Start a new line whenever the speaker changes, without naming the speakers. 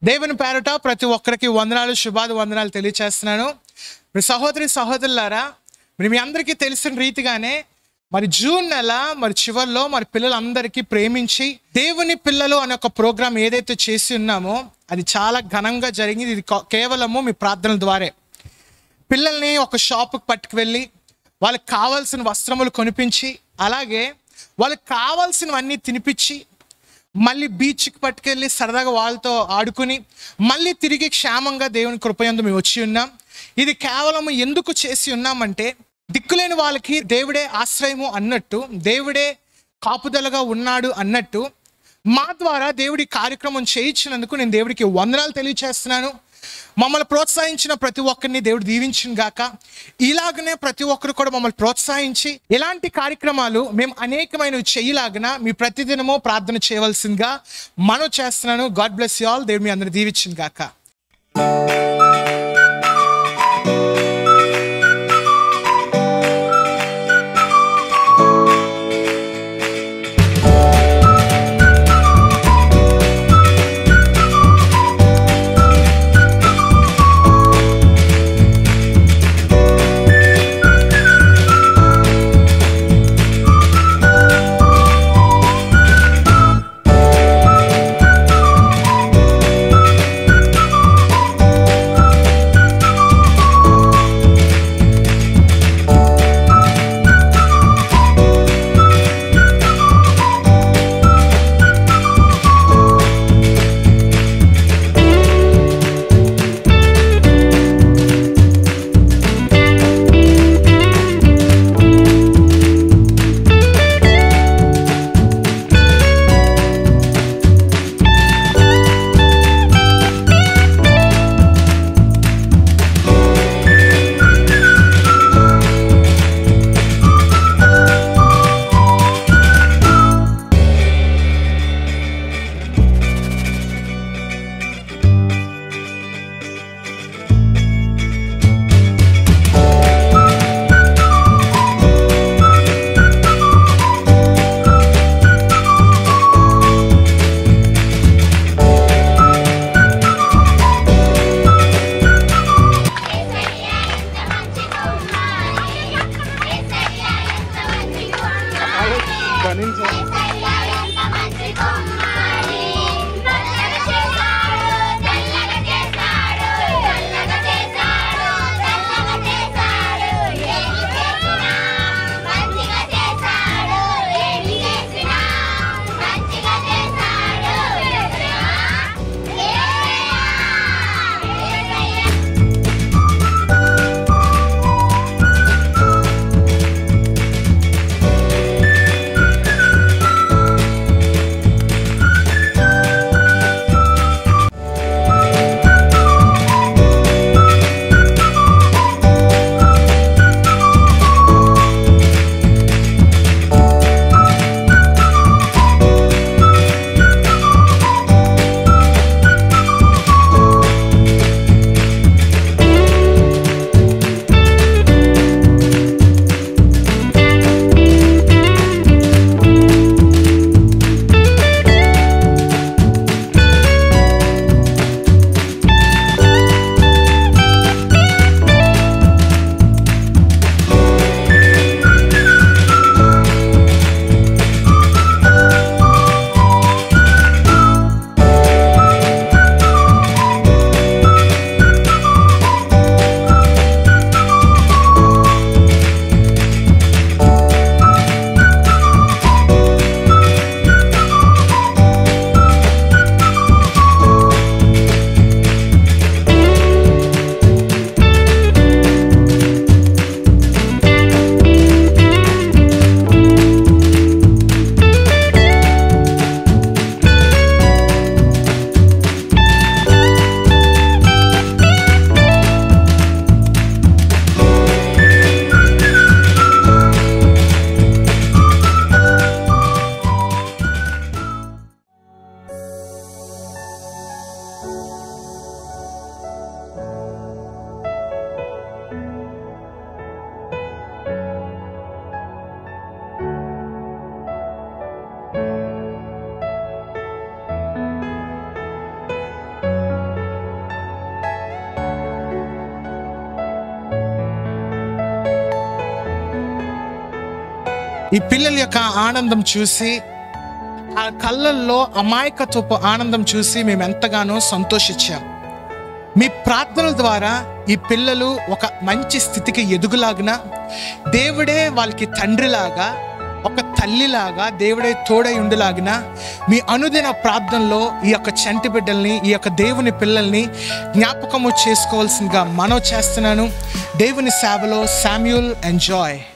దేవుని పేరట ప్రతి ఒక్కరికి వందనాలు శుభాది వందనాలు తెలియచేస్తున్నాను మీ సహోదరి సహోదరులారా మరి మీ అందరికీ తెలిసిన రీతిగానే మరి జూన్ నెల మరి చివరిలో మరి పిల్లలందరికీ ప్రేమించి దేవుని పిల్లలు అనే ఒక ప్రోగ్రాం ఏదైతే చేసి ఉన్నామో అది చాలా ఘనంగా జరిగింది ఇది కా- కేవలము మీ ప్రార్థనల ద్వారే పిల్లల్ని ఒక షాపుకి పట్టుకువెళ్ళి వాళ్ళకి కావాల్సిన వస్త్రములు కొనిపించి అలాగే వాళ్ళకి కావాల్సినవన్నీ తినిపించి మళ్ళీ బీచ్కి పట్టుకెళ్ళి సరదాగా వాళ్ళతో ఆడుకుని మళ్ళీ తిరిగి క్షేమంగా దేవుని కృపయందు మేము వచ్చి ఉన్నాం ఇది కేవలం ఎందుకు చేసి ఉన్నామంటే దిక్కులేని వాళ్ళకి దేవుడే ఆశ్రయము అన్నట్టు దేవుడే కాపుదలగా ఉన్నాడు అన్నట్టు మా ద్వారా దేవుడి కార్యక్రమం చేయించినందుకు నేను దేవుడికి వందనాలు తెలియచేస్తున్నాను మమ్మల్ని ప్రోత్సహించిన ప్రతి ఒక్కరిని దేవుడు దీవించిన గాక ఇలాగనే ప్రతి ఒక్కరు కూడా మమ్మల్ని ప్రోత్సహించి ఇలాంటి కార్యక్రమాలు మేము అనేకమైనవి చేయలాగన మీ ప్రతిదినము ప్రార్థన చేయవలసిందిగా మనం చేస్తున్నాను గాడ్ బ్లెస్ యూ ఆల్ దేవుడు మీ అందరిని దీవించిన గాక ఈ పిల్లల యొక్క ఆనందం చూసి ఆ కళ్ళల్లో అమాయకత్వపు ఆనందం చూసి మేము ఎంతగానో సంతోషించాం మీ ప్రార్థనల ద్వారా ఈ పిల్లలు ఒక మంచి స్థితికి ఎదుగులాగిన దేవుడే వాళ్ళకి తండ్రిలాగా ఒక తల్లిలాగా దేవుడే తోడై ఉండిలాగిన మీ అనుదిన ప్రార్థనలో ఈ యొక్క చంటి బిడ్డల్ని ఈ యొక్క దేవుని పిల్లల్ని జ్ఞాపకము చేసుకోవాల్సిందిగా మనవి చేస్తున్నాను దేవుని సేవలో శామ్యూల్ అండ్ జాయ్